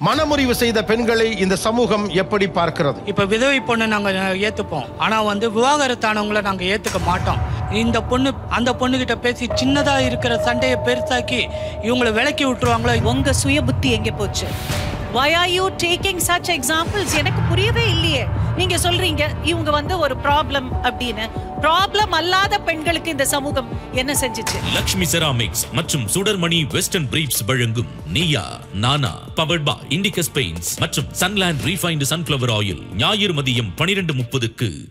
மனமுறிவு செய்த பெண்களை இந்த சமூகம் எப்படி பார்க்கிறது இப்ப விதவை பொண்ணு நாங்க ஏத்துப்போம் ஆனா வந்து விவாகரத்தானவங்கள நாங்க ஏத்துக்க மாட்டோம் இந்த பொண்ணு அந்த பொண்ணு கிட்ட பேசி சின்னதா இருக்கிற சண்டையை பெருசாக்கி இவங்களை விலக்கி விட்டுருவாங்களோ உங்க சுய புத்தி எங்க போச்சு why are you taking such examples எனக்கு புரியவே இல்லையே நீங்க சொல்றீங்க இவங்க வந்து ஒரு ப்ராப்ளம் அப்படின்னு ப்ராப்ளம் அல்லாத பெண்களுக்கு இந்த சமூகம் என்ன செஞ்சுச்சு லக்ஷ்மி செராமிக்ஸ் மற்றும் சுடர்மணி வெஸ்டர்ன் பிரீப்ஸ் வழங்கும் நியா நானா பவர்ட் பை இண்டிகஸ் பெயிண்ட்ஸ் மற்றும் சன்லேண்ட் ரீஃபைண்ட் சன்ஃபிளவர் ஆயில் ஞாயிறு மதியம் பனிரெண்டு முப்பதுக்கு